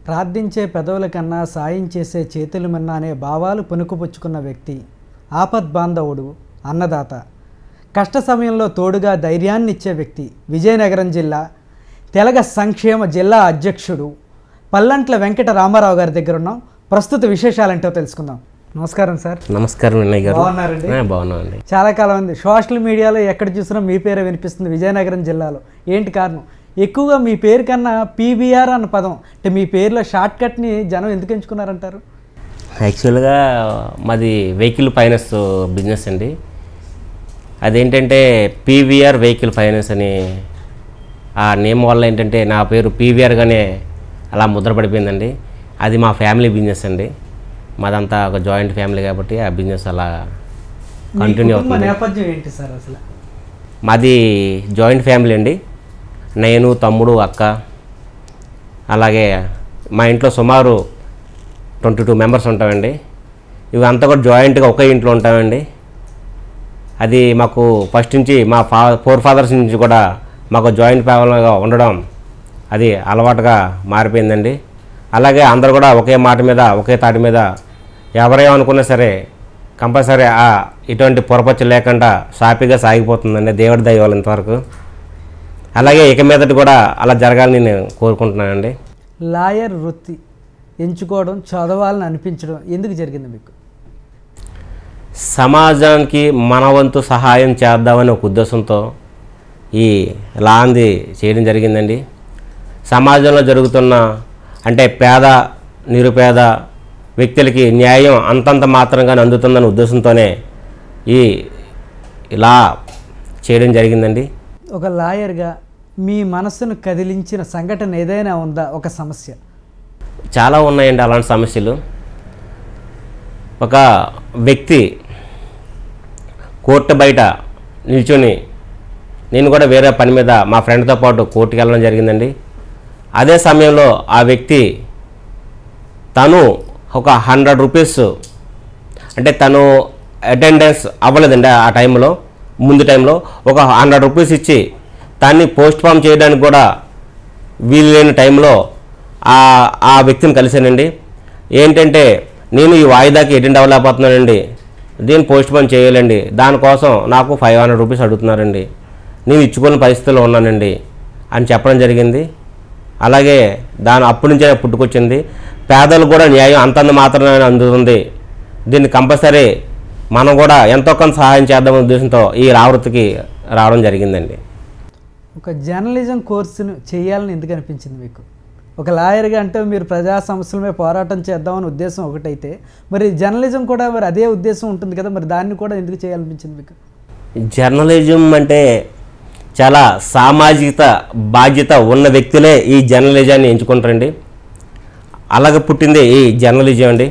ప్రార్థించే పెదవుల కన్నా సాయం చేసే చేతులు మిన్న అనే భావాలు పునుకుపుచ్చుకున్న వ్యక్తి ఆపద్బాంధవుడు అన్నదాత కష్ట సమయంలో తోడుగా ధైర్యాన్ని ఇచ్చే వ్యక్తి విజయనగరం జిల్లా తెలగ సంక్షేమ జిల్లా అధ్యక్షుడు పల్లంట్ల వెంకట రామారావు గారి దగ్గర ఉన్నాం ప్రస్తుత విశేషాలంటో తెలుసుకుందాం నమస్కారం సార్ నమస్కారం వినయ్ గారు బాగున్నారండి ఆ, బాగున్నామండి చాలా కాలం ఉంది సోషల్ మీడియాలో ఎక్కడ చూసినా మీ పేరే వినిపిస్తుంది విజయనగరం జిల్లాలో ఏంటి కారణం ఎక్కువగా మీ పేరు కన్నా పీబీఆర్ అన్న పదం అంటే మీ పేరులో షార్ట్ కట్ని జనం ఎందుకు ఎంచుకున్నారంటారు యాక్చువల్గా మాది వెహికల్ ఫైనాన్స్ బిజినెస్ అండి అదేంటంటే పీవీఆర్ వెహికల్ ఫైనాన్స్ అని ఆ నేమ్ వల్ల ఏంటంటే నా పేరు పీవీఆర్గానే అలా ముద్ర పడిపోయిందండి అది మా ఫ్యామిలీ బిజినెస్ అండి మాదంతా ఒక జాయింట్ ఫ్యామిలీ కాబట్టి ఆ బిజినెస్ అలా మీ కంటిన్యూ కుటుంబ అవుతుంది నేపథ్యం ఏంటి సార్ అసలు మాది జాయింట్ ఫ్యామిలీ అండి నేను తమ్ముడు అక్క అలాగే మా ఇంట్లో సుమారు ట్వంటీ టూ మెంబర్స్ ఉంటామండి ఇవి అంతా కూడా జాయింట్గా ఒకే ఇంట్లో ఉంటామండి అది మాకు ఫస్ట్ నుంచి మా ఫా ఫోర్ ఫాదర్స్ నుంచి కూడా మాకు జాయింట్ ఫ్యామిలీగా ఉండడం అది అలవాటుగా మారిపోయిందండి అలాగే అందరూ కూడా ఒకే మాట మీద ఒకే తాటి మీద ఎవరేమనుకున్నా సరే కంపల్సరీ ఆ ఇటువంటి పొరపచ్చు లేకుండా సాఫీగా సాగిపోతుందండి దేవుడి దయ ఇంతవరకు అలాగే ఇక మీదటి కూడా అలా జరగాలని నేను కోరుకుంటున్నానండి లాయర్ వృత్తి ఎంచుకోవడం చదవాలని అనిపించడం ఎందుకు జరిగింది మీకు సమాజానికి మన వంతు సహాయం చేద్దామనే ఒక ఉద్దేశంతో ఈ లాంది చేయడం జరిగిందండి సమాజంలో జరుగుతున్న అంటే పేద నిరుపేద వ్యక్తులకి న్యాయం అంతంత మాత్రంగానే అందుతుందనే ఉద్దేశంతోనే ఈ ఇలా చేయడం జరిగిందండి ఒక లాయర్గా మీ మనసును కదిలించిన సంఘటన ఏదైనా ఉందా ఒక సమస్య చాలా ఉన్నాయండి అలాంటి సమస్యలు ఒక వ్యక్తి కోర్టు బయట నిల్చొని నేను కూడా వేరే పని మీద మా ఫ్రెండ్తో పాటు కోర్టుకి వెళ్ళడం జరిగిందండి అదే సమయంలో ఆ వ్యక్తి తను ఒక హండ్రెడ్ రూపీస్ అంటే తను అటెండెన్స్ అవ్వలేదండి ఆ టైంలో ముందు టైంలో ఒక హండ్రెడ్ రూపీస్ ఇచ్చి దాన్ని పోస్ట్ పోన్ చేయడానికి కూడా వీలు లేని టైంలో ఆ ఆ వ్యక్తిని కలిశానండి ఏంటంటే నేను ఈ వాయిదాకి అటెండ్ అవ్వలేకపోతున్నానండి దీన్ని పోస్ట్ పోన్ చేయాలండి దానికోసం నాకు ఫైవ్ హండ్రెడ్ రూపీస్ అడుగుతున్నారండి నేను ఇచ్చుకోని పరిస్థితిలో ఉన్నానండి అని చెప్పడం జరిగింది అలాగే దాని అప్పటి నుంచే పుట్టుకొచ్చింది పేదలు కూడా న్యాయం అంతంత మాత్రమే అందుతుంది దీన్ని కంపల్సరీ మనం కూడా ఎంతో కొంత సహాయం చేద్దామనే ఉద్దేశంతో ఈ రావృత్తికి రావడం జరిగిందండి ఒక జర్నలిజం కోర్సును చేయాలని ఎందుకు అనిపించింది మీకు ఒక లాయర్గా అంటే మీరు ప్రజా సమస్యల మీద పోరాటం చేద్దామని ఉద్దేశం ఒకటైతే మరి జర్నలిజం కూడా మరి అదే ఉద్దేశం ఉంటుంది కదా మరి దాన్ని కూడా ఎందుకు చేయాలనిపించింది మీకు జర్నలిజం అంటే చాలా సామాజిక బాధ్యత ఉన్న వ్యక్తులే ఈ జర్నలిజాన్ని ఎంచుకుంటారండి అలాగే పుట్టింది ఈ జర్నలిజం అండి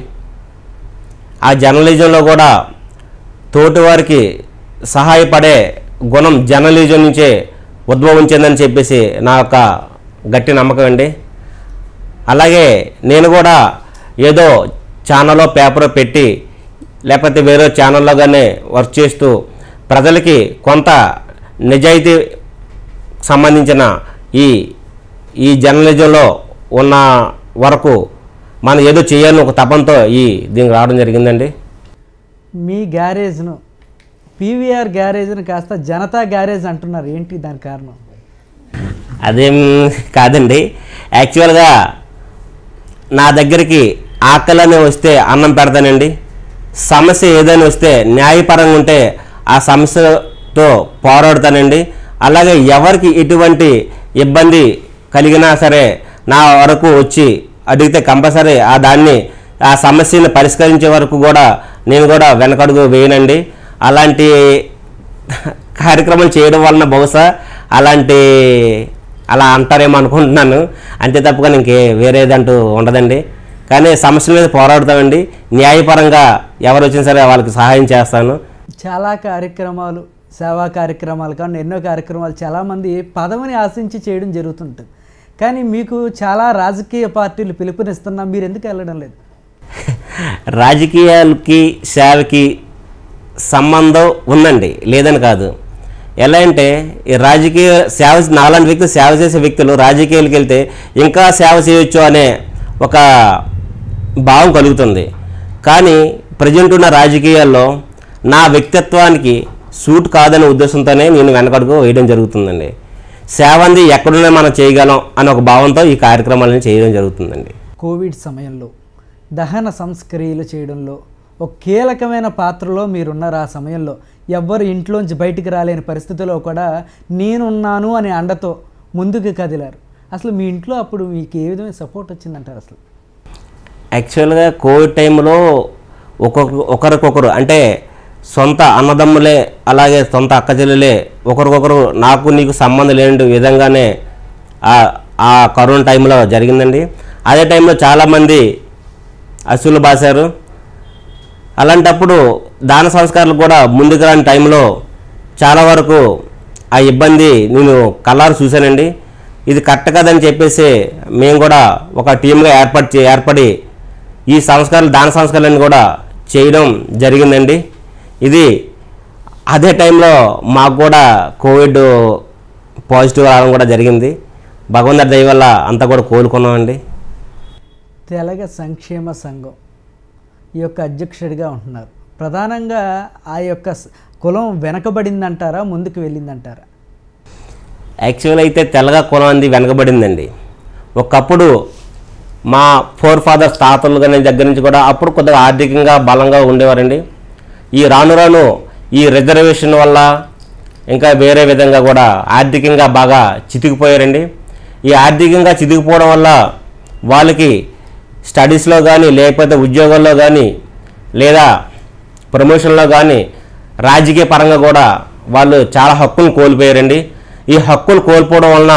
ఆ జర్నలిజంలో కూడా తోటివారికి సహాయపడే గుణం జర్నలిజం నుంచే ఉద్భవించిందని చెప్పేసి నా యొక్క గట్టి నమ్మకం అండి అలాగే నేను కూడా ఏదో ఛానల్లో పేపర్ పెట్టి లేకపోతే వేరే ఛానల్లో కానీ వర్క్ చేస్తూ ప్రజలకి కొంత నిజాయితీ సంబంధించిన ఈ ఈ జర్నలిజంలో ఉన్న వరకు మనం ఏదో చేయాలని ఒక తపంతో ఈ దీనికి రావడం జరిగిందండి మీ గ్యారేజ్ను పీవీఆర్ గ్యారేజ్ను కాస్త జనతా గ్యారేజ్ అంటున్నారు ఏంటి దాని కారణం అదేం కాదండి యాక్చువల్గా నా దగ్గరికి ఆకలిని వస్తే అన్నం పెడతానండి సమస్య ఏదైనా వస్తే న్యాయపరంగా ఉంటే ఆ సమస్యతో పోరాడతానండి అలాగే ఎవరికి ఎటువంటి ఇబ్బంది కలిగినా సరే నా వరకు వచ్చి అడిగితే కంపల్సరీ ఆ దాన్ని ఆ సమస్యని పరిష్కరించే వరకు కూడా నేను కూడా వెనకడుగు వేయనండి అలాంటి కార్యక్రమం చేయడం వలన బహుశా అలాంటి అలా అంటారేమో అనుకుంటున్నాను అంతే తప్పగా ఇంకే వేరేదంటూ ఉండదండి కానీ సమస్యల మీద పోరాడుతామండి న్యాయపరంగా ఎవరు వచ్చినా సరే వాళ్ళకి సహాయం చేస్తాను చాలా కార్యక్రమాలు సేవా కార్యక్రమాలు కానీ ఎన్నో కార్యక్రమాలు చాలామంది పదవిని ఆశించి చేయడం జరుగుతుంటుంది కానీ మీకు చాలా రాజకీయ పార్టీలు పిలుపునిస్తున్నా మీరు ఎందుకు వెళ్ళడం లేదు రాజకీయాలకి సేవకి సంబంధం ఉందండి లేదని కాదు ఎలా అంటే ఈ రాజకీయ సేవ నాలాంటి వ్యక్తులు సేవ చేసే వ్యక్తులు రాజకీయాలకు వెళ్తే ఇంకా సేవ చేయొచ్చు అనే ఒక భావం కలుగుతుంది కానీ ప్రజెంట్ ఉన్న రాజకీయాల్లో నా వ్యక్తిత్వానికి సూట్ కాదనే ఉద్దేశంతోనే నేను వెనకడుగు వేయడం జరుగుతుందండి సేవంది ఎక్కడున్నా మనం చేయగలం అనే ఒక భావంతో ఈ కార్యక్రమాలను చేయడం జరుగుతుందండి కోవిడ్ సమయంలో దహన సంస్క్రియలు చేయడంలో ఒక కీలకమైన పాత్రలో మీరున్నారు ఆ సమయంలో ఎవ్వరు ఇంట్లోంచి బయటికి రాలేని పరిస్థితిలో కూడా నేనున్నాను అనే అండతో ముందుకు కదిలారు అసలు మీ ఇంట్లో అప్పుడు మీకు ఏ విధమైన సపోర్ట్ వచ్చిందంటారు అసలు యాక్చువల్గా కోవిడ్ టైంలో ఒక్కొక్క ఒకరికొకరు అంటే సొంత అన్నదమ్ములే అలాగే సొంత అక్క చెల్లెలే ఒకరికొకరు నాకు నీకు సంబంధం లేని విధంగానే ఆ ఆ కరోనా టైంలో జరిగిందండి అదే టైంలో చాలామంది అసూలు బాసారు అలాంటప్పుడు దాన సంస్కారాలు కూడా ముందుకు రాని టైంలో చాలా వరకు ఆ ఇబ్బంది నేను కళ్ళారు చూశానండి ఇది కరెక్ట్ కదని చెప్పేసి మేము కూడా ఒక టీమ్గా ఏర్పాటు చే ఏర్పడి ఈ సంస్కారాలు దాన సంస్కారాలను కూడా చేయడం జరిగిందండి ఇది అదే టైంలో మాకు కూడా కోవిడ్ పాజిటివ్ రావడం కూడా జరిగింది భగవంతుడి దయ వల్ల అంతా కూడా కోలుకున్నామండి తెలగ సంక్షేమ సంఘం ఈ యొక్క అధ్యక్షుడిగా ఉంటున్నారు ప్రధానంగా ఆ యొక్క స- కులం వెనకబడిందంటారా ముందుకు వెళ్ళిందంటారా యాక్చువల్ అయితే తెల్లగా కులం అంది వెనకబడిందండి ఒకప్పుడు మా ఫోర్ ఫాదర్స్ తాతలు కానీ దగ్గర నుంచి కూడా అప్పుడు కొద్దిగా ఆర్థికంగా బలంగా ఉండేవారండి ఈ రాను రాను ఈ రిజర్వేషన్ వల్ల ఇంకా వేరే విధంగా కూడా ఆర్థికంగా బాగా చితికిపోయారండి ఈ ఆర్థికంగా చితికిపోవడం వల్ల వాళ్ళకి స్టడీస్లో కానీ లేకపోతే ఉద్యోగాల్లో కానీ లేదా ప్రమోషన్లో కానీ రాజకీయ పరంగా కూడా వాళ్ళు చాలా హక్కులు కోల్పోయారండి ఈ హక్కులు కోల్పోవడం వలన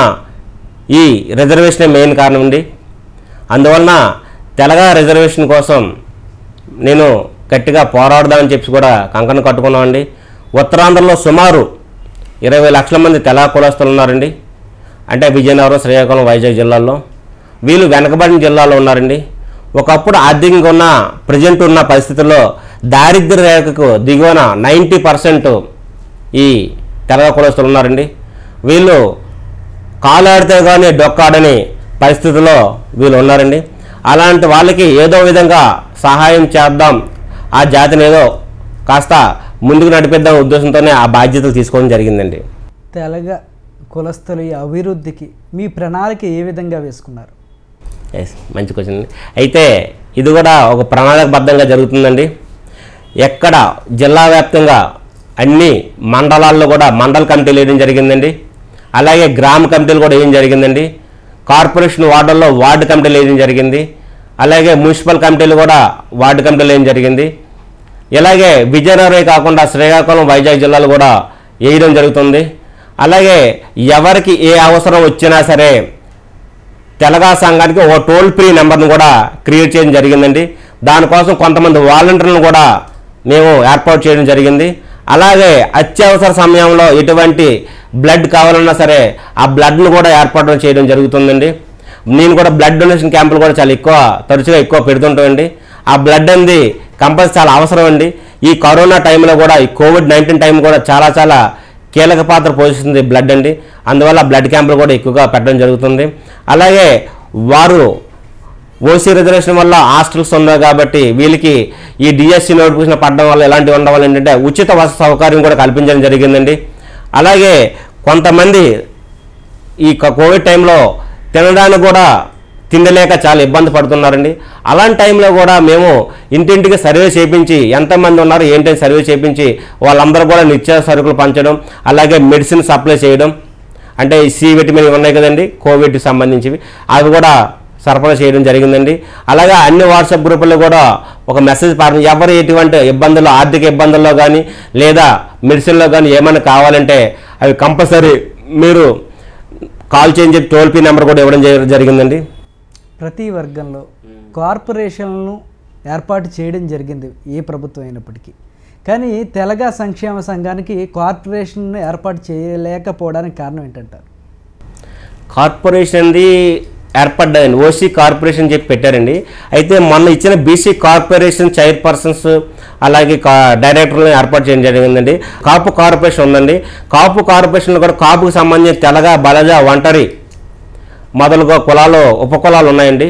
ఈ రిజర్వేషన్ మెయిన్ కారణం అండి అందువలన తెలంగాణ రిజర్వేషన్ కోసం నేను గట్టిగా పోరాడదామని చెప్పి కూడా కంకణం కట్టుకున్నామండి ఉత్తరాంధ్రలో సుమారు ఇరవై లక్షల మంది తెలా కులస్తులు ఉన్నారండి అంటే విజయనగరం శ్రీకాకుళం వైజాగ్ జిల్లాల్లో వీళ్ళు వెనకబడిన జిల్లాలో ఉన్నారండి ఒకప్పుడు ఆర్థికంగా ఉన్న ప్రజెంట్ ఉన్న పరిస్థితుల్లో దారిద్ర్య రేఖకు దిగువన నైంటీ పర్సెంట్ ఈ తెలగ కులస్తులు ఉన్నారండి వీళ్ళు కాలాడితే కానీ డొక్కాడని పరిస్థితిలో వీళ్ళు ఉన్నారండి అలాంటి వాళ్ళకి ఏదో విధంగా సహాయం చేద్దాం ఆ జాతిని ఏదో కాస్త ముందుకు నడిపిద్దాం ఉద్దేశంతోనే ఆ బాధ్యతలు తీసుకోవడం జరిగిందండి తెలగ కులస్తుల ఈ అభివృద్ధికి మీ ప్రణాళిక ఏ విధంగా వేసుకున్నారు ఎస్ మంచి క్వశ్చన్ అయితే ఇది కూడా ఒక ప్రణాళికబద్ధంగా జరుగుతుందండి ఎక్కడ జిల్లా వ్యాప్తంగా అన్ని మండలాల్లో కూడా మండల కమిటీలు వేయడం జరిగిందండి అలాగే గ్రామ కమిటీలు కూడా వేయడం జరిగిందండి కార్పొరేషన్ వార్డుల్లో వార్డు కమిటీలు వేయడం జరిగింది అలాగే మున్సిపల్ కమిటీలు కూడా వార్డు కమిటీలు వేయడం జరిగింది ఇలాగే విజయనగరమే కాకుండా శ్రీకాకుళం వైజాగ్ జిల్లాలు కూడా వేయడం జరుగుతుంది అలాగే ఎవరికి ఏ అవసరం వచ్చినా సరే తెలంగాణ సంఘానికి ఒక టోల్ ఫ్రీ నెంబర్ను కూడా క్రియేట్ చేయడం జరిగిందండి దానికోసం కొంతమంది వాలంటీర్లను కూడా మేము ఏర్పాటు చేయడం జరిగింది అలాగే అత్యవసర సమయంలో ఎటువంటి బ్లడ్ కావాలన్నా సరే ఆ బ్లడ్ను కూడా ఏర్పాటు చేయడం జరుగుతుందండి నేను కూడా బ్లడ్ డొనేషన్ క్యాంపులు కూడా చాలా ఎక్కువ తరచుగా ఎక్కువ పెడుతుంటామండి ఆ బ్లడ్ అనేది కంపల్సరీ చాలా అవసరం అండి ఈ కరోనా టైంలో కూడా ఈ కోవిడ్ నైన్టీన్ టైం కూడా చాలా చాలా కీలక పాత్ర పోషిస్తుంది బ్లడ్ అండి అందువల్ల బ్లడ్ క్యాంపులు కూడా ఎక్కువగా పెట్టడం జరుగుతుంది అలాగే వారు ఓసీ రిజర్వేషన్ వల్ల హాస్టల్స్ ఉన్నాయి కాబట్టి వీళ్ళకి ఈ డిఎస్సి నోటిఫికేషన్ పడడం వల్ల ఎలాంటివి ఉండడం వల్ల ఏంటంటే ఉచిత వసతి సౌకర్యం కూడా కల్పించడం జరిగిందండి అలాగే కొంతమంది ఈ క- కోవిడ్ టైంలో తినడానికి కూడా తినలేక చాలా ఇబ్బంది పడుతున్నారండి అలాంటి టైంలో కూడా మేము ఇంటింటికి సర్వే చేయించి ఎంతమంది ఉన్నారు ఏంటని సర్వే చేయించి వాళ్ళందరూ కూడా నిత్య సరుకులు పంచడం అలాగే మెడిసిన్ సప్లై చేయడం అంటే ఈ సి విటమిన్ ఇవి ఉన్నాయి కదండి కోవిడ్కి సంబంధించివి అవి కూడా సరఫరా చేయడం జరిగిందండి అలాగే అన్ని వాట్సాప్ గ్రూపుల్లో కూడా ఒక మెసేజ్ పారం ఎవరు ఎటువంటి ఇబ్బందుల్లో ఆర్థిక ఇబ్బందుల్లో కానీ లేదా మెడిసిన్లో కానీ ఏమైనా కావాలంటే అవి కంపల్సరీ మీరు కాల్ చేయని చెప్పి టోల్ ఫ్రీ నెంబర్ కూడా ఇవ్వడం జరి- జరిగిందండి ప్రతి వర్గంలో కార్పొరేషన్లను ఏర్పాటు చేయడం జరిగింది ఏ ప్రభుత్వం అయినప్పటికీ కానీ తెలగ సంక్షేమ సంఘానికి కార్పొరేషన్ ఏర్పాటు చేయలేకపోవడానికి కారణం ఏంటంటారు కార్పొరేషన్ది ఏర్పడ్డాయండి ఓసీ కార్పొరేషన్ చెప్పి పెట్టారండి అయితే మొన్న ఇచ్చిన బీసీ కార్పొరేషన్ చైర్పర్సన్స్ అలాగే కా డైరెక్టర్లను ఏర్పాటు చేయడం జరిగిందండి కాపు కార్పొరేషన్ ఉందండి కాపు కార్పొరేషన్లో కూడా కాపుకు సంబంధించిన తెలగ బలజ ఒంటరి మొదలుగా కులాలు ఉపకులాలు ఉన్నాయండి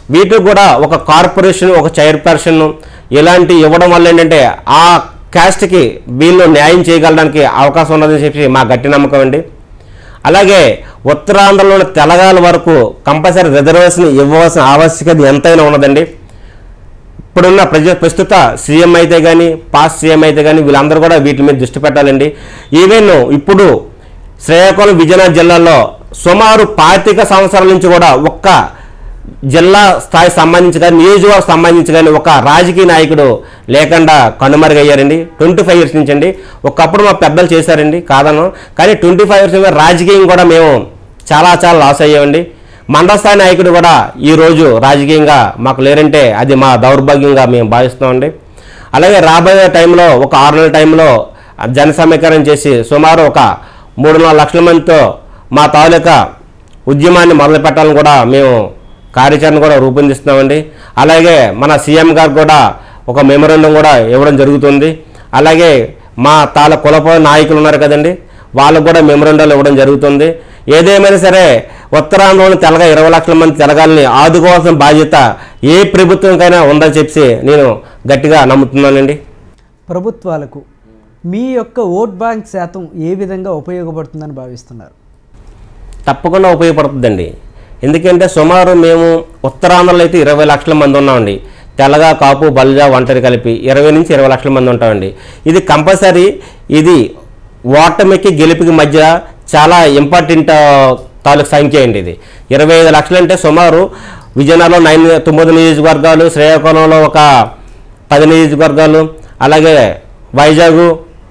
వీటికి కూడా ఒక కార్పొరేషన్ ఒక చైర్పర్సన్ ఇలాంటి ఇవ్వడం వల్ల ఏంటంటే ఆ క్యాస్ట్కి వీళ్ళు న్యాయం చేయగలడానికి అవకాశం ఉన్నదని చెప్పి మా గట్టి నమ్మకం అండి అలాగే ఉత్తరాంధ్రలోని తెలగాల వరకు కంపల్సరీ రిజర్వేషన్ ఇవ్వవలసిన ఆవశ్యకత ఎంతైనా ఉన్నదండి ఇప్పుడున్న ప్రజ ప్రస్తుత సీఎం అయితే కానీ పాస్ట్ సీఎం అయితే కానీ వీళ్ళందరూ కూడా వీటి మీద దృష్టి పెట్టాలండి ఈవెన్ ఇప్పుడు శ్రీకాకుళం విజయనగరం జిల్లాలో సుమారు పాతిక సంవత్సరాల నుంచి కూడా ఒక్క జిల్లా స్థాయి సంబంధించి కానీ నియోజకవర్గం సంబంధించి కానీ ఒక రాజకీయ నాయకుడు లేకుండా కనుమరుగయ్యారండి ట్వంటీ ఫైవ్ ఇయర్స్ నుంచి అండి ఒకప్పుడు మా పెద్దలు చేశారండి కాదను కానీ ట్వంటీ ఫైవ్ ఇయర్స్ రాజకీయం కూడా మేము చాలా చాలా లాస్ అయ్యామండి మండల స్థాయి నాయకుడు కూడా ఈరోజు రాజకీయంగా మాకు లేరంటే అది మా దౌర్భాగ్యంగా మేము భావిస్తున్నామండి అలాగే రాబోయే టైంలో ఒక ఆరు నెలల టైంలో జన సమీకరణ చేసి సుమారు ఒక మూడు నాలుగు లక్షల మందితో మా తాలూకా ఉద్యమాన్ని మొదలు పెట్టాలని కూడా మేము కార్యాచరణ కూడా రూపొందిస్తున్నామండి అలాగే మన సీఎం గారు కూడా ఒక మెమోరండం కూడా ఇవ్వడం జరుగుతుంది అలాగే మా తాల కులప నాయకులు ఉన్నారు కదండి వాళ్ళకు కూడా మెమోరండాలు ఇవ్వడం జరుగుతుంది ఏదేమైనా సరే ఉత్తరాంధ్రలోని తెలగ ఇరవై లక్షల మంది తెలగాలని ఆదుకోవాల్సిన బాధ్యత ఏ ప్రభుత్వంకైనా ఉందని చెప్పి నేను గట్టిగా నమ్ముతున్నానండి ప్రభుత్వాలకు మీ యొక్క ఓట్ బ్యాంక్ శాతం ఏ విధంగా ఉపయోగపడుతుందని భావిస్తున్నారు తప్పకుండా ఉపయోగపడుతుందండి ఎందుకంటే సుమారు మేము ఉత్తరాంధ్రలో అయితే ఇరవై లక్షల మంది ఉన్నామండి తెలగ కాపు బల్జా ఒంటరి కలిపి ఇరవై నుంచి ఇరవై లక్షల మంది ఉంటామండి ఇది కంపల్సరీ ఇది ఓటమికి గెలుపుకి మధ్య చాలా ఇంపార్టెంట్ తాలూకు సంఖ్య అండి ఇది ఇరవై ఐదు లక్షలు అంటే సుమారు విజయనగరంలో నైన్ తొమ్మిది నియోజకవర్గాలు శ్రీకాకుళంలో ఒక పది నియోజకవర్గాలు అలాగే వైజాగ్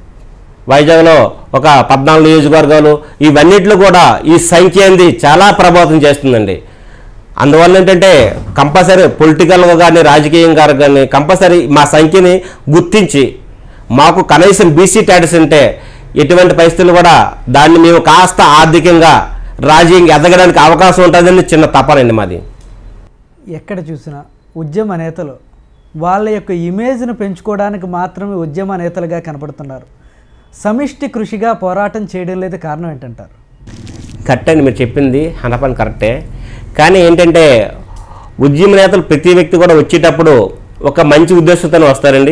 వైజాగ్లో ఒక పద్నాలుగు నియోజకవర్గాలు ఇవన్నిట్లో కూడా ఈ సంఖ్య అనేది చాలా ప్రభావితం చేస్తుందండి అందువల్ల ఏంటంటే కంపల్సరీ పొలిటికల్గా కానీ రాజకీయంగా కానీ కంపల్సరీ మా సంఖ్యని గుర్తించి మాకు కనీసం బీసీ స్టాటస్ ఉంటే ఎటువంటి పరిస్థితులు కూడా దాన్ని మేము కాస్త ఆర్థికంగా రాజకీయంగా ఎదగడానికి అవకాశం ఉంటుందని చిన్న తపనండి మాది ఎక్కడ చూసినా ఉద్యమ నేతలు వాళ్ళ యొక్క ఇమేజ్ను పెంచుకోవడానికి మాత్రమే ఉద్యమ నేతలుగా కనపడుతున్నారు సమిష్టి కృషిగా పోరాటం చేయడం లేదు కారణం ఏంటంటారు కరెక్ట్ అండి మీరు చెప్పింది హండ్రెడ్ కరెక్టే కానీ ఏంటంటే ఉద్యమ నేతలు ప్రతి వ్యక్తి కూడా వచ్చేటప్పుడు ఒక మంచి ఉద్దేశంతో వస్తారండి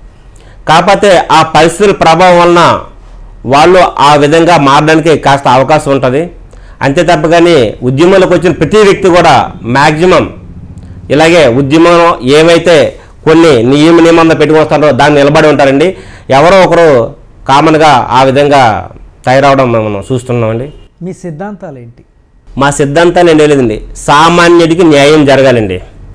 కాకపోతే ఆ పరిస్థితుల ప్రభావం వలన వాళ్ళు ఆ విధంగా మారడానికి కాస్త అవకాశం ఉంటుంది అంతే తప్ప కానీ ఉద్యమంలోకి వచ్చిన ప్రతి వ్యక్తి కూడా మ్యాక్సిమం ఇలాగే ఉద్యమం ఏవైతే కొన్ని నియమ నియమంగా పెట్టుకుని వస్తారో దాన్ని నిలబడి ఉంటారండి ఎవరో ఒకరు కామన్గా ఆ విధంగా తయారవడం మనం చూస్తున్నామండి మీ సిద్ధాంతాలు ఏంటి మా సిద్ధాంతాలు ఏం లేదండి సామాన్యుడికి న్యాయం జరగాలండి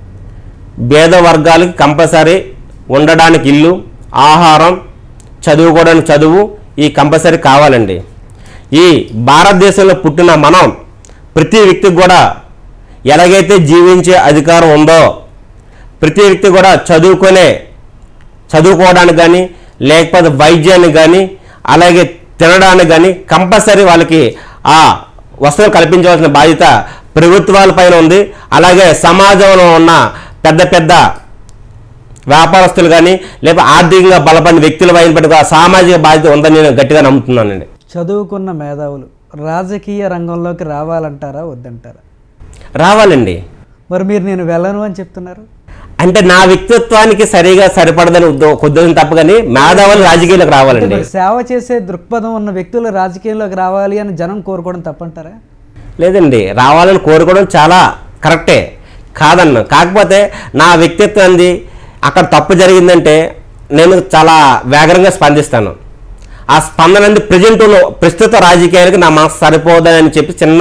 పేద వర్గాలకి కంపల్సరీ ఉండడానికి ఇల్లు ఆహారం చదువుకోవడానికి చదువు ఈ కంపల్సరీ కావాలండి ఈ భారతదేశంలో పుట్టిన మనం ప్రతి వ్యక్తికి కూడా ఎలాగైతే జీవించే అధికారం ఉందో ప్రతి వ్యక్తి కూడా చదువుకునే చదువుకోవడానికి కానీ లేకపోతే వైద్యానికి కానీ అలాగే తినడానికి కానీ కంపల్సరీ వాళ్ళకి ఆ వసతులు కల్పించవలసిన బాధ్యత ప్రభుత్వాల పైన ఉంది అలాగే సమాజంలో ఉన్న పెద్ద పెద్ద వ్యాపారస్తులు కానీ లేకపోతే ఆర్థికంగా బలపడిన వ్యక్తుల పైన పట్ల సామాజిక బాధ్యత ఉందని నేను గట్టిగా నమ్ముతున్నానండి చదువుకున్న మేధావులు రాజకీయ రంగంలోకి రావాలంటారా వద్దంటారా రావాలండి మరి మీరు నేను వెళ్ళను అని చెప్తున్నారు అంటే నా వ్యక్తిత్వానికి సరిగా సరిపడదని ఉద్దో- ఒక ఉద్దేశం తప్ప కానీ మేధావులు రాజకీయాలకు అంటే రావాలండి మరి సేవ చేసే దృక్పథం ఉన్న వ్యక్తులు రాజకీయంలోకి రావాలి అని జనం కోరుకోవడం తప్పంటారా లేదండి రావాలని కోరుకోవడం చాలా కరెక్టే కాదన్న కాకపోతే నా వ్యక్తిత్వాన్ని అక్కడ తప్పు జరిగిందంటే నేను చాలా వేగంగా స్పందిస్తాను ఆ స్పందన అనేది ప్రజెంట్ ప్రస్తుత రాజకీయాలకు నా మనసు సరిపోదని చెప్పి చిన్న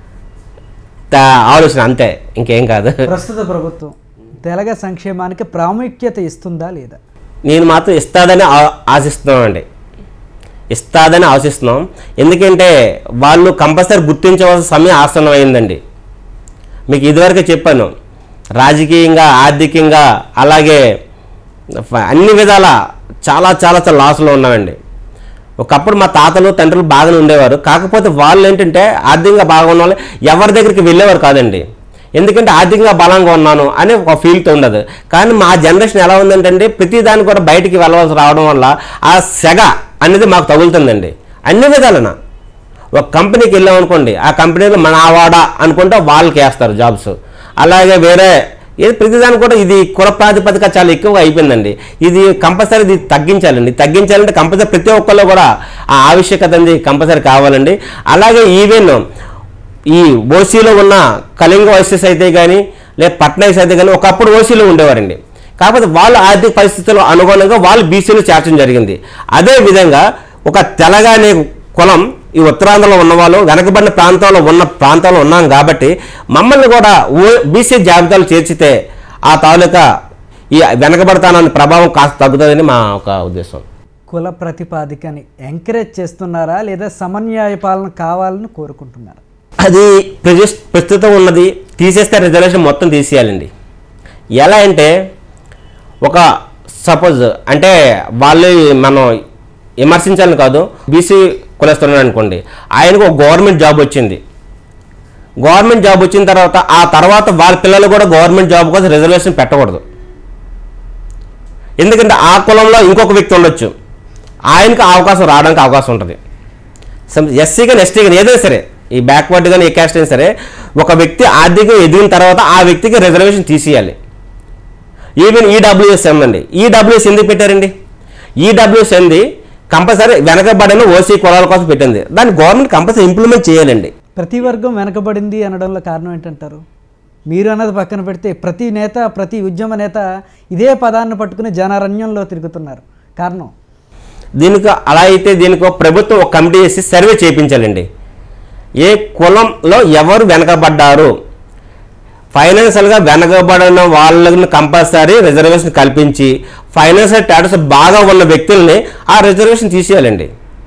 త- ఆలోచన అంతే ఇంకేం కాదు ప్రస్తుత ప్రభుత్వం తెలగ సంక్షేమానికి ప్రాముఖ్యత ఇస్తుందా లేదా నేను మాత్రం ఇస్తాదని ఆ- ఆశిస్తున్నామండి ఇస్తాదని ఆశిస్తున్నాం ఎందుకంటే వాళ్ళు కంపల్సరీ గుర్తించవలసిన సమయం ఆసనం అయిందండి మీకు ఇదివరకే చెప్పాను రాజకీయంగా ఆర్థికంగా అలాగే ఫ- అన్ని విధాల చాలా చాలా చాలా లాస్లో ఉన్నామండి ఒకప్పుడు మా తాతలు తండ్రులు బాగానే ఉండేవారు కాకపోతే వాళ్ళు ఏంటంటే ఆర్థికంగా బాగా ఉన్న వాళ్ళు ఎవరి దగ్గరికి వెళ్ళేవారు కాదండి ఎందుకంటే ఆర్థికంగా బలంగా ఉన్నాను అనే ఒక ఫీల్తో ఉండదు కానీ మా జనరేషన్ ఎలా ఉందంటే ప్రతి దాన్ని కూడా బయటికి వెళ్ళవలసి రావడం వల్ల ఆ సెగ అనేది మాకు తగులుతుందండి అన్ని విధాలన ఒక కంపెనీకి వెళ్ళాం అనుకోండి ఆ కంపెనీలో మన ఆవాడా అనుకుంటే వాళ్ళకి వేస్తారు జాబ్స్ అలాగే వేరే ఏది ప్రతిదానికి కూడా ఇది కుల ప్రాతిపదిక చాలా ఎక్కువగా అయిపోయిందండి ఇది కంపల్సరీ ఇది తగ్గించాలండి తగ్గించాలంటే కంపల్సరీ ప్రతి ఒక్కళ్ళు కూడా ఆ ఆవశ్యకత అనేది కంపల్సరీ కావాలండి అలాగే ఈవెన్ ఈ ఓసీలో ఉన్న కళింగ వైశ్యస్ అయితే కానీ లేదా పట్నాయక్స్ అయితే కానీ ఒకప్పుడు ఓసీలో ఉండేవారండి కాకపోతే వాళ్ళ ఆర్థిక పరిస్థితుల అనుగుణంగా వాళ్ళు బీసీలో చేర్చడం జరిగింది అదే విధంగా ఒక తెలంగాణ కులం ఈ ఉత్తరాంధ్రలో ఉన్నవాళ్ళు వెనకబడిన ప్రాంతంలో ఉన్న ప్రాంతంలో ఉన్నాం కాబట్టి మమ్మల్ని కూడా ఓ బీసీ జాబితాలు చేర్చితే ఆ తాలూకా ఈ వెనకబడతానన్న ప్రభావం కాస్త తగ్గుతుందని మా ఒక ఉద్దేశం కుల ప్రతిపాదికని ఎంకరేజ్ చేస్తున్నారా లేదా సమన్యాయ పాలన కావాలని కోరుకుంటున్నారా అది ప్రజెస్ ప్రస్తుతం ఉన్నది తీసేస్తే రిజర్వేషన్ మొత్తం తీసేయాలండి ఎలా అంటే ఒక సపోజ్ అంటే వాళ్ళు మనం విమర్శించాలని కాదు బీసీ కులస్తున్నాడు అనుకోండి ఆయనకు ఒక గవర్నమెంట్ జాబ్ వచ్చింది గవర్నమెంట్ జాబ్ వచ్చిన తర్వాత ఆ తర్వాత వాళ్ళ పిల్లలు కూడా గవర్నమెంట్ జాబ్ కోసం రిజర్వేషన్ పెట్టకూడదు ఎందుకంటే ఆ కులంలో ఇంకొక వ్యక్తి ఉండొచ్చు ఆయనకు ఆ అవకాశం రావడానికి అవకాశం ఉంటుంది ఎస్సీ కానీ ఎస్టీ కానీ ఏదైనా సరే ఈ బ్యాక్వర్డ్ కానీ ఏ క్యాస్ట్ అయినా సరే ఒక వ్యక్తి ఆర్థికంగా ఎదిగిన తర్వాత ఆ వ్యక్తికి రిజర్వేషన్ తీసేయాలి ఈవెన్ ఈడబ్ల్యూఎస్ ఉందండి ఈడబ్ల్యూఎస్ ఎందుకు పెట్టారండి ఈడబ్ల్యూఎస్ ఏంది కంపల్సరీ వెనకబడిన ఓసీ కులాల కోసం పెట్టింది దాన్ని గవర్నమెంట్ కంపల్సరీ ఇంప్లిమెంట్ చేయాలండి ప్రతి వర్గం వెనకబడింది అనడంలో కారణం ఏంటంటారు మీరు అన్నది పక్కన పెడితే ప్రతి నేత ప్రతి ఉద్యమ నేత ఇదే పదాన్ని పట్టుకుని జనారణ్యంలో తిరుగుతున్నారు కారణం దీనికి అలా అయితే దీనికి ఒక ప్రభుత్వం ఒక కమిటీ చేసి సర్వే చేయించాలండి ఏ కులంలో ఎవరు వెనకబడ్డారు ఫైనాన్షియల్గా వెనకబడిన వాళ్ళని కంపల్సరీ రిజర్వేషన్ కల్పించి ఫైనాన్షియల్ స్టేటస్ బాగా ఉన్న వ్యక్తుల్ని ఆ రిజర్వేషన్ తీసేయాలండి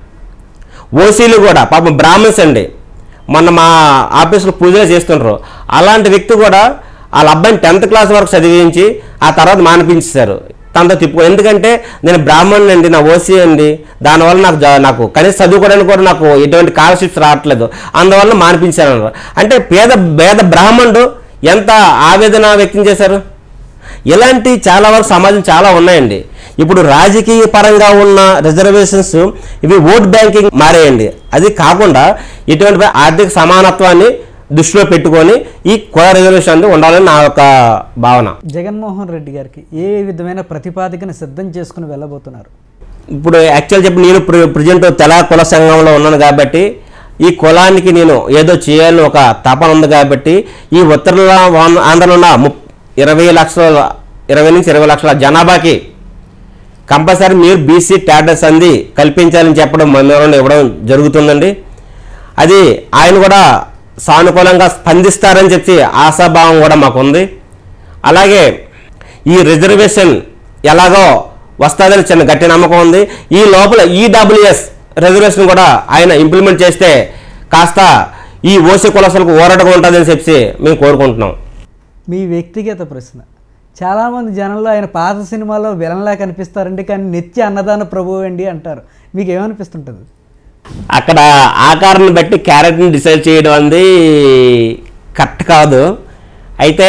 ఓసీలు కూడా పాపం బ్రాహ్మణ్స్ అండి మొన్న మా ఆఫీస్లో పూజలు చేస్తుంటారు అలాంటి వ్యక్తి కూడా వాళ్ళ అబ్బాయిని టెన్త్ క్లాస్ వరకు చదివించి ఆ తర్వాత మానిపించేశారు తనతో తిప్పు ఎందుకంటే నేను బ్రాహ్మణుని అండి నా ఓసీ అండి దానివల్ల నాకు జా- నాకు కనీసం చదువుకోవడానికి కూడా నాకు ఎటువంటి స్కాలర్షిప్స్ రావట్లేదు అందువల్ల మానిపించారు అన్నారు అంటే పేద పేద బ్రాహ్మణుడు ఎంత ఆవేదన వ్యక్తం చేశారు ఇలాంటి చాలా వరకు సమాజం చాలా ఉన్నాయండి ఇప్పుడు రాజకీయ పరంగా ఉన్న రిజర్వేషన్స్ ఇవి ఓట్ బ్యాంకింగ్ మారేయండి అది కాకుండా ఇటువంటి ఆర్థిక సమానత్వాన్ని దృష్టిలో పెట్టుకొని ఈ కుల రిజర్వేషన్ అనేది ఉండాలని నా యొక్క భావన జగన్మోహన్ రెడ్డి గారికి ఏ విధమైన ప్రతిపాదికను సిద్ధం చేసుకుని వెళ్ళబోతున్నారు ఇప్పుడు యాక్చువల్ చెప్పి నేను ప్రజెంట్ తెల కుల సంఘంలో ఉన్నాను కాబట్టి ఈ కులానికి నేను ఏదో చేయాలని ఒక తపన ఉంది కాబట్టి ఈ ఉత్తర ఆంధ్రలో ఉన్న ము ఇరవై లక్షల ఇరవై నుంచి ఇరవై లక్షల జనాభాకి కంపల్సరీ మీరు బీసీ స్టాటస్ అంది కల్పించాలని చెప్పడం మెమోరం ఇవ్వడం జరుగుతుందండి అది ఆయన కూడా సానుకూలంగా స్పందిస్తారని చెప్పి ఆశాభావం కూడా మాకు ఉంది అలాగే ఈ రిజర్వేషన్ ఎలాగో వస్తుందని చిన్న గట్టి నమ్మకం ఉంది ఈ లోపల ఈడబ్ల్యూఎస్ రిజర్వేషన్ కూడా ఆయన ఇంప్లిమెంట్ చేస్తే కాస్త ఈ ఓసీ కులసలకు ఊరటగా ఉంటుందని చెప్పి మేము కోరుకుంటున్నాం మీ వ్యక్తిగత ప్రశ్న చాలామంది జనంలో ఆయన పాత సినిమాలో విలన్లా కనిపిస్తారండి కానీ నిత్య అన్నదాన ప్రభువు అండి అంటారు మీకు ఏమనిపిస్తుంటుంది అక్కడ ఆకారాన్ని బట్టి క్యారెట్ని డిసైడ్ చేయడం అనేది కరెక్ట్ కాదు అయితే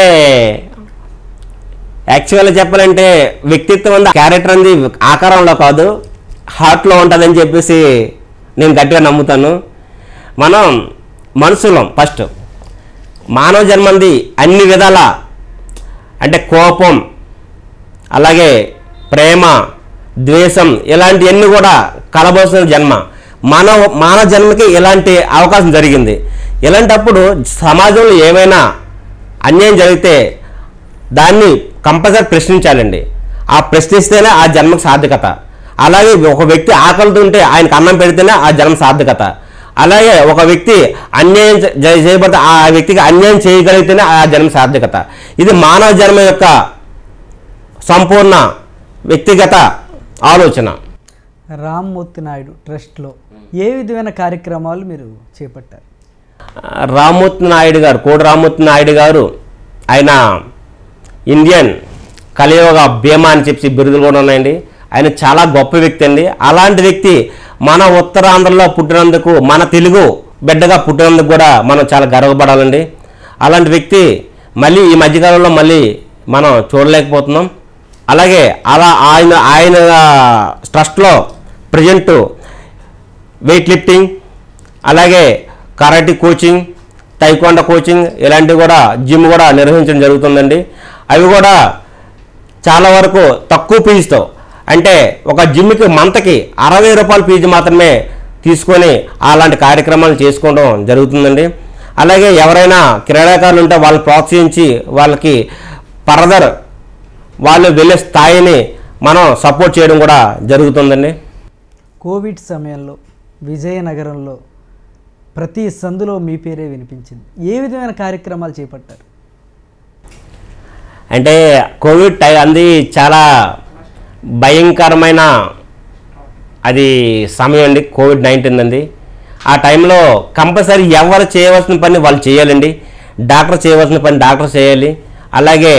యాక్చువల్గా చెప్పాలంటే వ్యక్తిత్వం అంది క్యారెక్టర్ అంది ఆకారంలో కాదు హార్ట్లో ఉంటుందని చెప్పేసి నేను గట్టిగా నమ్ముతాను మనం మనుషులం ఫస్ట్ మానవ జన్మంది అన్ని విధాల అంటే కోపం అలాగే ప్రేమ ద్వేషం ఇలాంటివన్నీ కూడా కలబోసిన జన్మ మానవ మానవ జన్మకి ఇలాంటి అవకాశం జరిగింది ఇలాంటప్పుడు సమాజంలో ఏమైనా అన్యాయం జరిగితే దాన్ని కంపల్సరీ ప్రశ్నించాలండి ఆ ప్రశ్నిస్తేనే ఆ జన్మకు సార్థకత అలాగే ఒక వ్యక్తి ఆకలితో ఉంటే ఆయనకు అన్నం పెడితేనే ఆ జన్మ సార్థకత అలాగే ఒక వ్యక్తి అన్యాయం చే- చే- చేయబడితే ఆ వ్యక్తికి అన్యాయం చేయగలిగితేనే ఆ జన్మ సార్థకత ఇది మానవ జన్మ యొక్క సంపూర్ణ వ్యక్తిగత ఆలోచన రామ్మూర్తి నాయుడు ట్రస్ట్లో ఏ విధమైన కార్యక్రమాలు మీరు చేపట్టారు రామ్మూర్తి నాయుడు గారు కోడి రామ్మూర్తి నాయుడు గారు ఆయన ఇండియన్ కలియోగ భీమా అని చెప్పి బిరుదులు కూడా ఉన్నాయండి ఆయన చాలా గొప్ప వ్యక్తి అండి అలాంటి వ్యక్తి మన ఉత్తరాంధ్రలో పుట్టినందుకు మన తెలుగు బిడ్డగా పుట్టినందుకు కూడా మనం చాలా గర్వపడాలండి అలాంటి వ్యక్తి మళ్ళీ ఈ మధ్యకాలంలో మళ్ళీ మనం చూడలేకపోతున్నాం అలాగే అలా ఆయన ఆయన ట్రస్ట్లో ప్రజెంట్ వెయిట్ లిఫ్టింగ్ అలాగే కరాటీ కోచింగ్ తైకొండ కోచింగ్ ఇలాంటివి కూడా జిమ్ కూడా నిర్వహించడం జరుగుతుందండి అవి కూడా చాలా వరకు తక్కువ ఫీజుతో అంటే ఒక జిమ్కి మంతకి అరవై రూపాయల ఫీజు మాత్రమే తీసుకొని అలాంటి కార్యక్రమాలు చేసుకోవడం జరుగుతుందండి అలాగే ఎవరైనా క్రీడాకారులు ఉంటే వాళ్ళు ప్రోత్సహించి వాళ్ళకి ఫర్దర్ వాళ్ళు వెళ్ళే స్థాయిని మనం సపోర్ట్ చేయడం కూడా జరుగుతుందండి కోవిడ్ సమయంలో విజయనగరంలో ప్రతి సందులో మీ పేరే వినిపించింది ఏ విధమైన కార్యక్రమాలు చేపట్టారు అంటే కోవిడ్ టై అంది చాలా భయంకరమైన అది సమయం అండి కోవిడ్ నైన్టీన్ అంది ఆ టైంలో కంపల్సరీ ఎవరు చేయవలసిన పని వాళ్ళు చేయాలండి డాక్టర్ చేయవలసిన పని డాక్టర్ చేయాలి అలాగే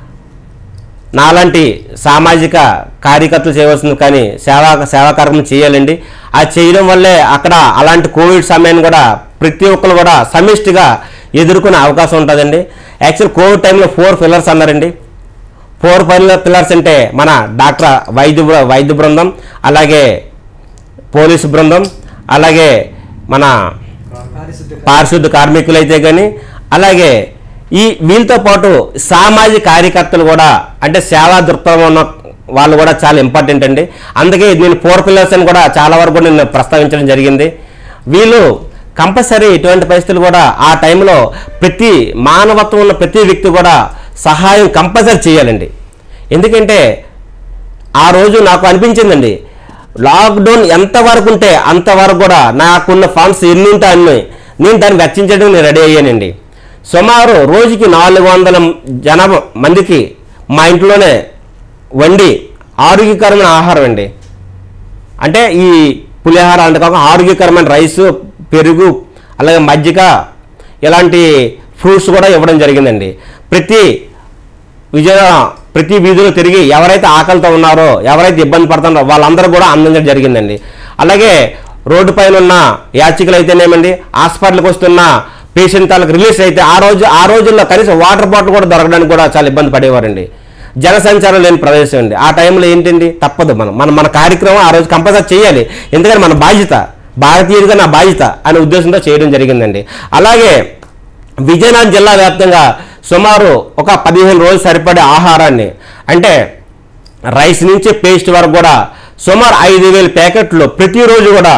నాలాంటి సామాజిక కార్యకర్తలు చేయవలసింది కానీ సేవా సేవా కార్యక్రమం చేయాలండి అది చేయడం వల్లే అక్కడ అలాంటి కోవిడ్ సమయాన్ని కూడా ప్రతి ఒక్కరు కూడా సమిష్టిగా ఎదుర్కొనే అవకాశం ఉంటుందండి యాక్చువల్ కోవిడ్ టైంలో ఫోర్ పిల్లర్స్ అన్నారండి ఫోర్ పిల్లర్ పిల్లర్స్ అంటే మన డాక్టర్ వైద్య బృ- వైద్య బృందం అలాగే పోలీసు బృందం అలాగే మన పారిశుద్ధ కార్మికులు అయితే కానీ అలాగే ఈ వీళ్ళతో పాటు సామాజిక కార్యకర్తలు కూడా అంటే సేవా దృక్పథం ఉన్న వాళ్ళు కూడా చాలా ఇంపార్టెంట్ అండి అందుకే నేను ఫోర్ పిల్లర్స్ అని కూడా చాలా వరకు కూడా నేను ప్రస్తావించడం జరిగింది వీళ్ళు కంపల్సరీ ఇటువంటి పరిస్థితులు కూడా ఆ టైంలో ప్రతి మానవత్వం ఉన్న ప్రతి వ్యక్తి కూడా సహాయం కంపల్సరీ చేయాలండి ఎందుకంటే ఆ రోజు నాకు అనిపించిందండి లాక్డౌన్ ఎంతవరకు ఉంటే అంతవరకు కూడా నాకున్న ఫండ్స్ ఎన్ని ఉంటే అన్ని నేను దాన్ని వెచ్చించడం నేను రెడీ అయ్యానండి సుమారు రోజుకి నాలుగు వందల జనాభా మందికి మా ఇంట్లోనే వండి ఆరోగ్యకరమైన ఆహారం అండి అంటే ఈ పులిహార అంటే కాక ఆరోగ్యకరమైన రైస్ పెరుగు అలాగే మజ్జిగ ఇలాంటి ఫ్రూట్స్ కూడా ఇవ్వడం జరిగిందండి ప్రతి విజయ ప్రతి వీధిలో తిరిగి ఎవరైతే ఆకలితో ఉన్నారో ఎవరైతే ఇబ్బంది పడుతున్నారో వాళ్ళందరూ కూడా అందించడం జరిగిందండి అలాగే రోడ్డు పైన ఉన్న యాచికలు అయితేనేమండి హాస్పిటల్కి వస్తున్న పేషెంట్ వాళ్ళకి రిలీజ్ అయితే ఆ రోజు ఆ రోజుల్లో కనీసం వాటర్ బాటిల్ కూడా దొరకడానికి కూడా చాలా ఇబ్బంది పడేవారండి జనసంచారం లేని ప్రదేశం అండి ఆ టైంలో ఏంటండి తప్పదు మనం మన మన కార్యక్రమం ఆ రోజు కంపల్సరీ చేయాలి ఎందుకంటే మన బాధ్యత భారతీయుడిగా నా బాధ్యత అనే ఉద్దేశంతో చేయడం జరిగిందండి అలాగే విజయనగరం జిల్లా వ్యాప్తంగా సుమారు ఒక పదిహేను రోజులు సరిపడే ఆహారాన్ని అంటే రైస్ నుంచి పేస్ట్ వరకు కూడా సుమారు ఐదు వేల ప్యాకెట్లు ప్రతిరోజు కూడా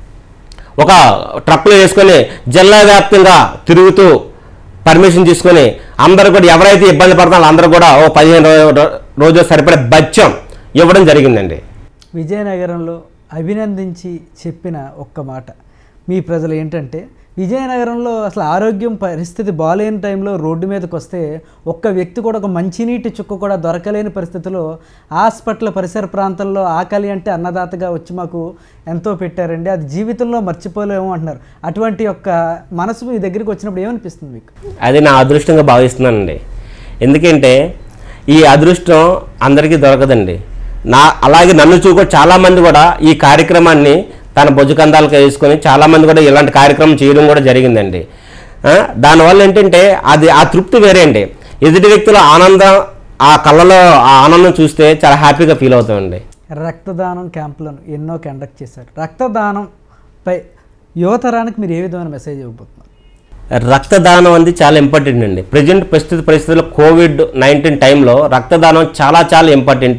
ఒక ట్రక్లో వేసుకొని జిల్లా వ్యాప్తంగా తిరుగుతూ పర్మిషన్ తీసుకొని అందరూ కూడా ఎవరైతే ఇబ్బంది పడుతున్నారో అందరూ కూడా ఓ పదిహేను రో- రోజులు సరిపడే బత్యం ఇవ్వడం జరిగిందండి విజయనగరంలో అభినందించి చెప్పిన ఒక్క మాట మీ ప్రజలు ఏంటంటే విజయనగరంలో అసలు ఆరోగ్యం పరిస్థితి బాగాలేని టైంలో రోడ్డు మీదకి వస్తే ఒక్క వ్యక్తి కూడా ఒక మంచినీటి చుక్క కూడా దొరకలేని పరిస్థితిలో హాస్పిటల్ పరిసర ప్రాంతాల్లో ఆకలి అంటే అన్నదాతగా వచ్చి మాకు ఎంతో పెట్టారండి అది జీవితంలో మర్చిపోలేము అంటున్నారు అటువంటి యొక్క మనసు మీ దగ్గరికి వచ్చినప్పుడు ఏమనిపిస్తుంది మీకు అది నా అదృష్టంగా భావిస్తున్నానండి ఎందుకంటే ఈ అదృష్టం అందరికీ దొరకదండి నా అలాగే నన్ను చూ కూడా చాలామంది కూడా ఈ కార్యక్రమాన్ని తన భుజకందాలకు వేసుకొని చాలామంది కూడా ఇలాంటి కార్యక్రమం చేయడం కూడా జరిగిందండి ఆ, దానివల్ల ఏంటంటే అది ఆ తృప్తి వేరే అండి ఎదుటి వ్యక్తుల ఆనందం ఆ కళ్ళలో ఆ ఆనందం చూస్తే చాలా హ్యాపీగా ఫీల్ అవుతామండి రక్తదానం క్యాంపులను ఎన్నో కండక్ట్ చేశారు రక్తదానంపై యువతరానికి మీరు ఏ విధమైన మెసేజ్ ఇవ్వబోతున్నారు రక్తదానం అనేది చాలా ఇంపార్టెంట్ అండి ప్రజెంట్ ప్రస్తుత పరిస్థితుల్లో కోవిడ్ నైన్టీన్ టైంలో రక్తదానం చాలా చాలా ఇంపార్టెంట్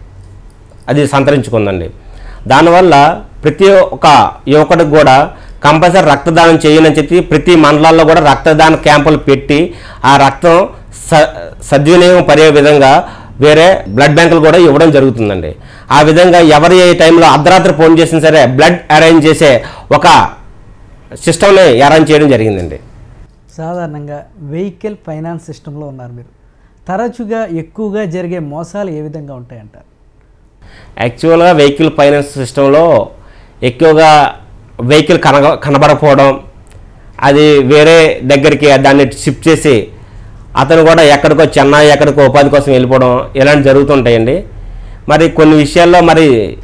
అది సంతరించుకుందండి దానివల్ల ప్రతి ఒక్క యువకుడికి కూడా కంపల్సరీ రక్తదానం చేయనని చెప్పి ప్రతి మండలాల్లో కూడా రక్తదాన క్యాంపులు పెట్టి ఆ రక్తం స సద్వినియోగం పడే విధంగా వేరే బ్లడ్ బ్యాంకులు కూడా ఇవ్వడం జరుగుతుందండి ఆ విధంగా ఎవరు ఏ టైంలో అర్ధరాత్రి ఫోన్ చేసినా సరే బ్లడ్ అరేంజ్ చేసే ఒక సిస్టమ్ని అరేంజ్ చేయడం జరిగిందండి సాధారణంగా వెహికల్ ఫైనాన్స్ సిస్టంలో ఉన్నారు మీరు తరచుగా ఎక్కువగా జరిగే మోసాలు ఏ విధంగా ఉంటాయంటారు యాక్చువల్గా వెహికల్ ఫైనాన్స్ సిస్టంలో ఎక్కువగా వెహికల్ కనగ కనబడకపోవడం అది వేరే దగ్గరికి దాన్ని షిఫ్ట్ చేసి అతను కూడా ఎక్కడికో చెన్నై ఎక్కడికో ఉపాధి కోసం వెళ్ళిపోవడం ఇలాంటి జరుగుతుంటాయండి మరి కొన్ని విషయాల్లో మరి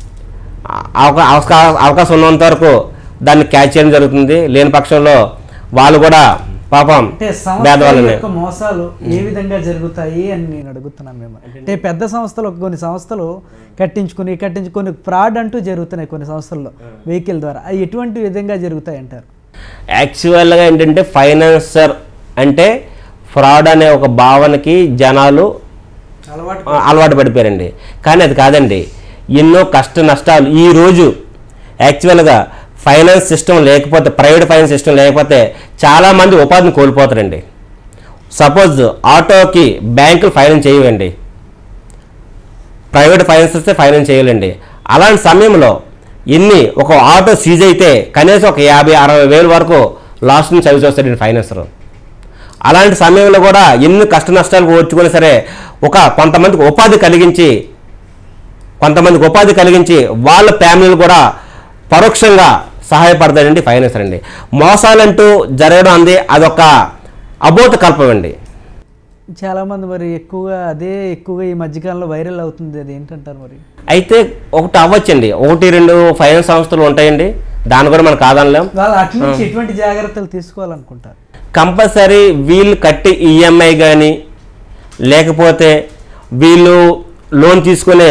అవకా అవకా- అవకాశం ఉన్నంత వరకు దాన్ని క్యాచ్ చేయడం జరుగుతుంది లేని పక్షంలో వాళ్ళు కూడా పాపం అంటే సంస్థల పేదవాళ్ళని యొక్క మోసాలు ఏ విధంగా జరుగుతాయి అని నేను అడుగుతున్నాను మేము అంటే పెద్ద సంస్థలు కొన్ని సంస్థలు కట్టించుకుని కట్టించుకొని ఫ్రాడ్ అంటూ జరుగుతున్నాయి కొన్ని సంస్థల్లో వెహికల్ ద్వారా అవి ఎటువంటి విధంగా జరుగుతాయి అంటారు యాక్చువల్గా ఏంటంటే ఫైనాన్సర్ అంటే ఫ్రాడ్ అనే ఒక భావనకి జనాలు అలవాటు ఆ, అలవాటు పడిపోయారండి కానీ అది కాదండి ఎన్నో కష్ట నష్టాలు ఈరోజు యాక్చువల్గా ఫైనాన్స్ సిస్టమ్ లేకపోతే ప్రైవేట్ ఫైనాన్స్ సిస్టమ్ లేకపోతే చాలామంది ఉపాధిని కోల్పోతారండి సపోజ్ ఆటోకి బ్యాంకులు ఫైనాన్స్ చేయవండి ప్రైవేట్ ఫైనాన్స్ వస్తే ఫైనాన్స్ చేయాలండి అలాంటి సమయంలో ఎన్ని ఒక ఆటో సీజ్ అయితే కనీసం ఒక యాభై అరవై వేల వరకు లాస్ట్ నుంచి అవి చూస్తాడండి ఫైనాన్సర్ అలాంటి సమయంలో కూడా ఎన్ని కష్ట నష్టాలు ఓర్చుకొని సరే ఒక కొంతమందికి ఉపాధి కలిగించి కొంతమందికి ఉపాధి కలిగించి వాళ్ళ ఫ్యామిలీలు కూడా పరోక్షంగా సహాయపడతాడండి ఫైనాన్సర్ అండి మోసాలంటూ జరగడం అంది అదొక అబోధ కల్పం అండి చాలామంది మరి ఎక్కువగా అదే ఎక్కువగా ఈ మధ్యకాలంలో వైరల్ అవుతుంది అది ఏంటంటారు మరి అయితే ఒకటి అవ్వచ్చండి ఒకటి రెండు ఫైనాన్స్ సంస్థలు ఉంటాయండి దాన్ని కూడా మనం కాదనలేం వాళ్ళు అటు నుంచి ఎటువంటి జాగ్రత్తలు తీసుకోవాలనుకుంటారు కంపల్సరీ వీళ్ళు కట్టి ఈఎంఐ కానీ లేకపోతే వీళ్ళు లోన్ తీసుకునే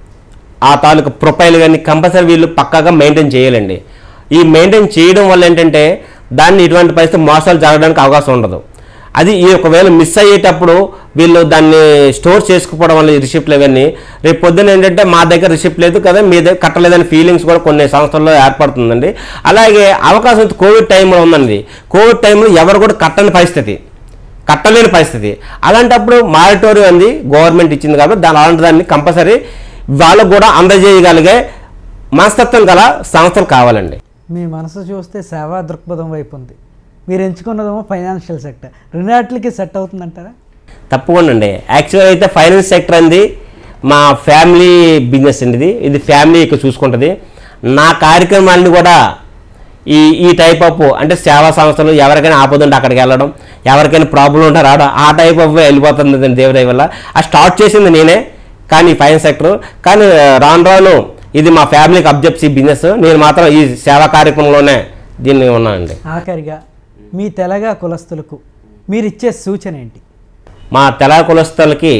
ఆ తాలూకు ప్రొఫైల్ కానీ కంపల్సరీ వీళ్ళు పక్కాగా మెయింటైన్ చేయాలండి ఈ మెయింటైన్ చేయడం వల్ల ఏంటంటే దాన్ని ఇటువంటి పరిస్థితి మోసాలు జరగడానికి అవకాశం ఉండదు అది ఈ ఒకవేళ మిస్ అయ్యేటప్పుడు వీళ్ళు దాన్ని స్టోర్ చేసుకుపోవడం వల్ల ఈ రిసిప్ట్లు ఇవన్నీ రేపు పొద్దున ఏంటంటే మా దగ్గర రిసిప్ట్ లేదు కదా మీ దగ్గర కట్టలేదని ఫీలింగ్స్ కూడా కొన్ని సంస్థల్లో ఏర్పడుతుందండి అలాగే అవకాశం కోవిడ్ టైంలో ఉందండి కోవిడ్ టైంలో ఎవరు కూడా కట్టని పరిస్థితి కట్టలేని పరిస్థితి అలాంటప్పుడు మారిటోరియం అంది గవర్నమెంట్ ఇచ్చింది కాబట్టి దాని అలాంటి దాన్ని కంపల్సరీ వాళ్ళకు కూడా అందజేయగలిగే మనస్తత్వం గల సంస్థలు కావాలండి మీ మనసు చూస్తే సేవా దృక్పథం వైపు ఉంది మీరు ఎంచుకున్నదేమో ఫైనాన్షియల్ సెక్టర్ రెండాటికి సెట్ అవుతుందంటారా తప్పకుండా అండి యాక్చువల్ అయితే ఫైనాన్స్ సెక్టర్ అంది మా ఫ్యామిలీ బిజినెస్ అండి ఇది ఇది ఫ్యామిలీ ఇక్కడ చూసుకుంటుంది నా కార్యక్రమాన్ని కూడా ఈ ఈ టైప్ ఆఫ్ అంటే సేవా సంస్థలు ఎవరికైనా ఆపదుంటే అక్కడికి వెళ్ళడం ఎవరికైనా ప్రాబ్లం ఉంటే రావడం ఆ టైప్ ఆఫ్ వెళ్ళిపోతుంది దేవుడి వల్ల ఆ స్టార్ట్ చేసింది నేనే కానీ ఫైనాన్స్ సెక్టర్ కానీ రాను రాను ఇది మా ఫ్యామిలీకి అబ్జెప్ట్ ఈ బిజినెస్ నేను మాత్రం ఈ సేవా కార్యక్రమంలోనే దీన్ని ఉన్నానండి ఆఖరిగా మీ తెలగా కులస్తులకు మీరు ఇచ్చే సూచన ఏంటి మా తెల కులస్తులకి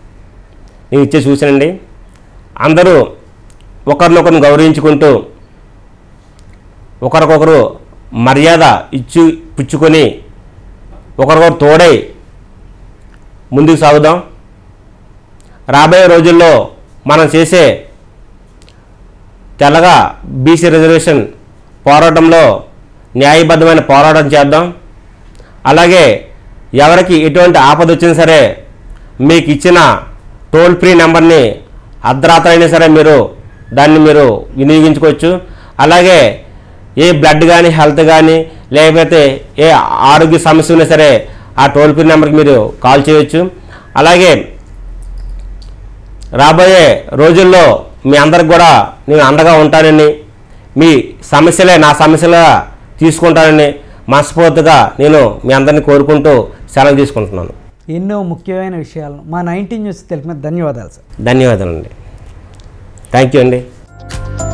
నేను ఇచ్చే సూచనండి అందరూ ఒకరినొకరిని గౌరవించుకుంటూ ఒకరికొకరు మర్యాద ఇచ్చు పుచ్చుకొని ఒకరికొకరు తోడై ముందుకు సాగుదాం రాబోయే రోజుల్లో మనం చేసే తెల్లగా బీసీ రిజర్వేషన్ పోరాటంలో న్యాయబద్ధమైన పోరాటం చేద్దాం అలాగే ఎవరికి ఎటువంటి ఆపద వచ్చినా సరే మీకు ఇచ్చిన టోల్ ఫ్రీ నెంబర్ని అర్ధరాత్రి అయినా సరే మీరు దాన్ని మీరు వినియోగించుకోవచ్చు అలాగే ఏ బ్లడ్ కానీ హెల్త్ కానీ లేకపోతే ఏ ఆరోగ్య సమస్య ఉన్నా సరే ఆ టోల్ ఫ్రీ నెంబర్కి మీరు కాల్ చేయొచ్చు అలాగే రాబోయే రోజుల్లో మీ అందరికి కూడా నేను అండగా ఉంటానని మీ సమస్యలే నా సమస్యలుగా తీసుకుంటానని మనస్ఫూర్తిగా నేను మీ అందరిని కోరుకుంటూ సెలవు తీసుకుంటున్నాను ఎన్నో ముఖ్యమైన విషయాలను మా నైన్టీన్ న్యూస్ తెలిపిన ధన్యవాదాలు సార్ ధన్యవాదాలండి థ్యాంక్ యూ అండి